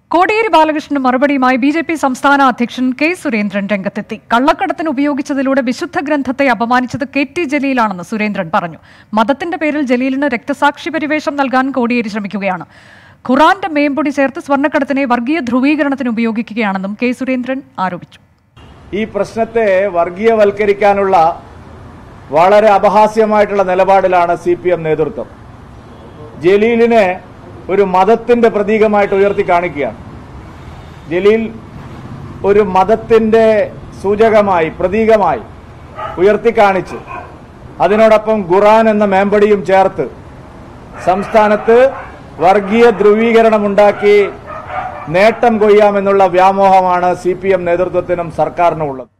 കോടിയേരി ബാലകൃഷ്ണന് മറുപടിയുമായി B J P സംസ്ഥാന അധ്യക്ഷൻ കെ സുരേന്ദ്രൻ രംഗത്തെത്തി കള്ളക്കടത്തിന് ഉപയോഗിച്ചതിലൂടെ വിശുദ്ധ ഗ്രന്ഥത്തെ അപമാനിച്ചത് കെ ടി ജലീലാണെന്ന് സുരേന്ദ്രൻ പറഞ്ഞു മതത്തിന്റെ പേരിൽ ജലീലിന് രക്തസാക്ഷി പരിവേഷം നൽകാൻ കോടിയേരി ശ്രമിക്കുകയാണ് ഖുറാന്റെ മേമ്പൊടി ചേർത്ത് സ്വർണ്ണക്കടത്തിനെ വർഗീയ ധ്രുവീകരണത്തിന് ഉപയോഗിക്കുകയാണെന്നും കെ സുരേന്ദ്രൻ ആരോപിച്ചു ഈ പ്രശ്നത്തെ വർഗീയവൽക്കരിക്കാനുള്ള വളരെ അപഹാസ്യമായിട്ടുള്ള നിലപാടിലാണ് സി പി എം നേതൃത്വം ജലീലിനെ ഒരു മതത്തിന്റെ പ്രതീകമായിട്ട് ഉയർത്തി കാണിക്കുകയാണ് ജലീൽ ഒരു മതത്തിന്റെ സൂചകമായി പ്രതീകമായി ഉയർത്തി കാണിച്ച് അതിനോടൊപ്പം ഖുറാൻ എന്ന മേമ്പടിയും ചേർത്ത് സംസ്ഥാനത്ത് വർഗീയ ധ്രുവീകരണമുണ്ടാക്കി നേട്ടം കൊയ്യാമെന്നുള്ള വ്യാമോഹമാണ് സി പി എം നേതൃത്വത്തിനും സർക്കാരിനും ഉള്ളത്